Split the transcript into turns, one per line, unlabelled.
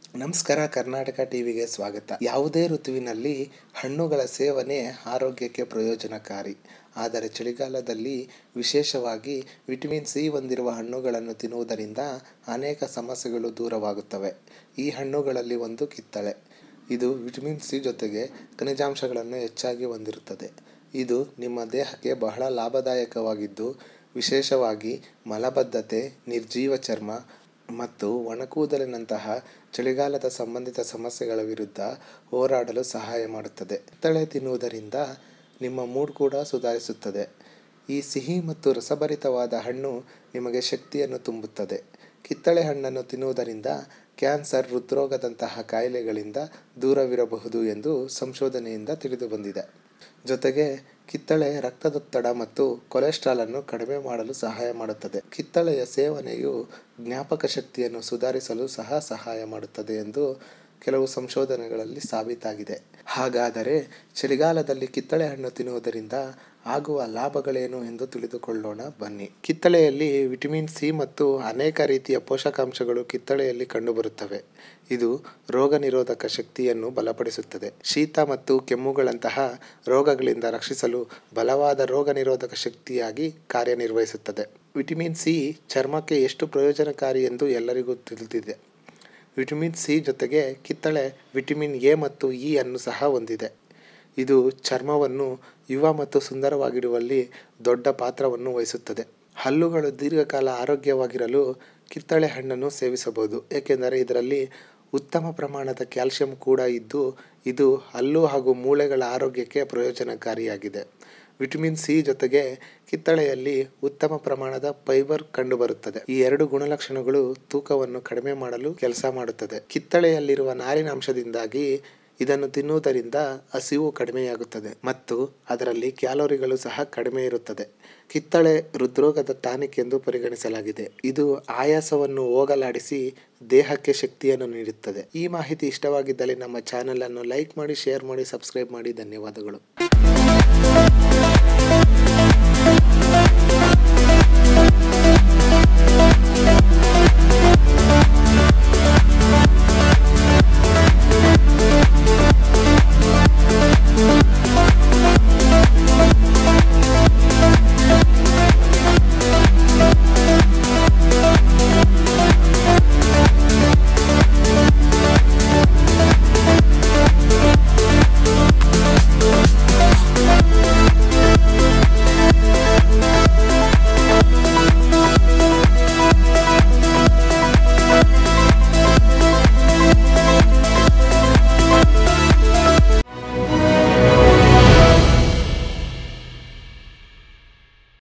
ನಮಸ್ಕಾರ ಕರ್ನಾಟಕ ಟಿವಿಗೆ ಸ್ವಾಗತ ಯಾವುದೇ ಋತುವಿನಲ್ಲಿ ಹಣ್ಣುಗಳ ಸೇವನೆ ಆರೋಗ್ಯಕ್ಕೆ ಪ್ರಯೋಜನಕಾರಿ ಆದರೆ ಚಳಿಗಾಲದಲ್ಲಿ ವಿಶೇಷವಾಗಿ ವಿಟಮಿನ್ ಸಿ ಹೊಂದಿರುವ ಹಣ್ಣುಗಳನ್ನು ತಿನ್ನುವುದರಿಂದ ಅನೇಕ ಸಮಸ್ಯೆಗಳು ದೂರವಾಗುತ್ತವೆ ಈ ಹಣ್ಣುಗಳಲ್ಲಿ ಒಂದು ಕಿತ್ತಳೆ ಇದು ವಿಟಮಿನ್ ಸಿ ಜೊತೆಗೆ ಖನಿಜಾಂಶಗಳನ್ನು ಹೆಚ್ಚಾಗಿ ಹೊಂದಿರುತ್ತದೆ ಇದು ನಿಮ್ಮ ದೇಹಕ್ಕೆ ಬಹಳ ಲಾಭದಾಯಕವಾಗಿದ್ದು ವಿಶೇಷವಾಗಿ ಮಲಬದ್ಧತೆ ನಿರ್ಜೀವ ಚರ್ಮ ಮತ್ತು ಒಣಕೂದಲಿನಂತಹ ಚಳಿಗಾಲದ ಸಂಬಂಧಿತ ಸಮಸ್ಯೆಗಳ ವಿರುದ್ಧ ಹೋರಾಡಲು ಸಹಾಯ ಮಾಡುತ್ತದೆ ಕಿತ್ತಳೆ ತಿನ್ನುವುದರಿಂದ ನಿಮ್ಮ ಮೂಡ್ ಕೂಡ ಸುಧಾರಿಸುತ್ತದೆ ಈ ಸಿಹಿ ಮತ್ತು ರಸಭರಿತವಾದ ಹಣ್ಣು ನಿಮಗೆ ಶಕ್ತಿಯನ್ನು ತುಂಬುತ್ತದೆ ಕಿತ್ತಳೆ ಹಣ್ಣನ್ನು ತಿನ್ನುವುದರಿಂದ ಕ್ಯಾನ್ಸರ್ ಹೃದ್ರೋಗದಂತಹ ಕಾಯಿಲೆಗಳಿಂದ ದೂರವಿರಬಹುದು ಎಂದು ಸಂಶೋಧನೆಯಿಂದ ತಿಳಿದುಬಂದಿದೆ ಜೊತೆಗೆ ಕಿತ್ತಳೆ ರಕ್ತದೊತ್ತಡ ಮತ್ತು ಕೊಲೆಸ್ಟ್ರಾಲನ್ನು ಕಡಿಮೆ ಮಾಡಲು ಸಹಾಯ ಮಾಡುತ್ತದೆ ಕಿತ್ತಳೆಯ ಸೇವನೆಯು ಜ್ಞಾಪಕ ಶಕ್ತಿಯನ್ನು ಸುಧಾರಿಸಲು ಸಹ ಸಹಾಯ ಮಾಡುತ್ತದೆ ಎಂದು ಕೆಲವು ಸಂಶೋಧನೆಗಳಲ್ಲಿ ಸಾಬೀತಾಗಿದೆ ಹಾಗಾದರೆ ಚಳಿಗಾಲದಲ್ಲಿ ಕಿತ್ತಳೆ ಹಣ್ಣು ತಿನ್ನುವುದರಿಂದ ಆಗುವ ಲಾಭಗಳೇನು ಎಂದು ತಿಳಿದುಕೊಳ್ಳೋಣ ಬನ್ನಿ ಕಿತ್ತಳೆಯಲ್ಲಿ ವಿಟಮಿನ್ ಸಿ ಮತ್ತು ಅನೇಕ ರೀತಿಯ ಪೋಷಕಾಂಶಗಳು ಕಿತ್ತಳೆಯಲ್ಲಿ ಕಂಡುಬರುತ್ತವೆ ಇದು ರೋಗ ನಿರೋಧಕ ಶಕ್ತಿಯನ್ನು ಬಲಪಡಿಸುತ್ತದೆ ಶೀತ ಮತ್ತು ಕೆಮ್ಮುಗಳಂತಹ ರೋಗಗಳಿಂದ ರಕ್ಷಿಸಲು ಬಲವಾದ ರೋಗ ನಿರೋಧಕ ಶಕ್ತಿಯಾಗಿ ಕಾರ್ಯನಿರ್ವಹಿಸುತ್ತದೆ ವಿಟಮಿನ್ ಸಿ ಚರ್ಮಕ್ಕೆ ಎಷ್ಟು ಪ್ರಯೋಜನಕಾರಿ ಎಂದು ಎಲ್ಲರಿಗೂ ತಿಳಿದಿದೆ ವಿಟಮಿನ್ ಸಿ ಜೊತೆಗೆ ಕಿತ್ತಳೆ ವಿಟಮಿನ್ ಎ ಮತ್ತು ಇ ಅನ್ನು ಸಹ ಹೊಂದಿದೆ ಇದು ಚರ್ಮವನ್ನು ಯುವ ಮತ್ತು ಸುಂದರವಾಗಿಡುವಲ್ಲಿ ದೊಡ್ಡ ಪಾತ್ರವನ್ನು ವಹಿಸುತ್ತದೆ ಹಲ್ಲುಗಳು ದೀರ್ಘಕಾಲ ಆರೋಗ್ಯವಾಗಿರಲು ಕಿತ್ತಳೆ ಹಣ್ಣನ್ನು ಸೇವಿಸಬಹುದು ಏಕೆಂದರೆ ಇದರಲ್ಲಿ ಉತ್ತಮ ಪ್ರಮಾಣದ ಕ್ಯಾಲ್ಸಿಯಂ ಕೂಡ ಇದ್ದು ಇದು ಹಲ್ಲು ಹಾಗೂ ಮೂಳೆಗಳ ಆರೋಗ್ಯಕ್ಕೆ ಪ್ರಯೋಜನಕಾರಿಯಾಗಿದೆ ವಿಟಮಿನ್ ಸಿ ಜೊತೆಗೆ ಕಿತ್ತಳೆಯಲ್ಲಿ ಉತ್ತಮ ಪ್ರಮಾಣದ ಫೈಬರ್ ಕಂಡುಬರುತ್ತದೆ ಈ ಎರಡು ಗುಣಲಕ್ಷಣಗಳು ತೂಕವನ್ನು ಕಡಿಮೆ ಮಾಡಲು ಕೆಲಸ ಮಾಡುತ್ತದೆ ಕಿತ್ತಳೆಯಲ್ಲಿರುವ ನಾರಿನ ಅಂಶದಿಂದಾಗಿ ಇದನ್ನು ತಿನ್ನುವುದರಿಂದ ಹಸಿವು ಕಡಿಮೆಯಾಗುತ್ತದೆ ಮತ್ತು ಅದರಲ್ಲಿ ಕ್ಯಾಲೋರಿಗಳು ಸಹ ಕಡಿಮೆ ಇರುತ್ತದೆ ಕಿತ್ತಳೆ ಹೃದ್ರೋಗದ ಟಾನಿಕ್ ಎಂದು ಪರಿಗಣಿಸಲಾಗಿದೆ ಇದು ಆಯಾಸವನ್ನು ಹೋಗಲಾಡಿಸಿ ದೇಹಕ್ಕೆ ಶಕ್ತಿಯನ್ನು ನೀಡುತ್ತದೆ ಈ ಮಾಹಿತಿ ಇಷ್ಟವಾಗಿದ್ದಲ್ಲಿ ನಮ್ಮ ಚಾನೆಲ್ ಅನ್ನು ಲೈಕ್ ಮಾಡಿ ಶೇರ್ ಮಾಡಿ ಸಬ್ಸ್ಕ್ರೈಬ್ ಮಾಡಿ ಧನ್ಯವಾದಗಳು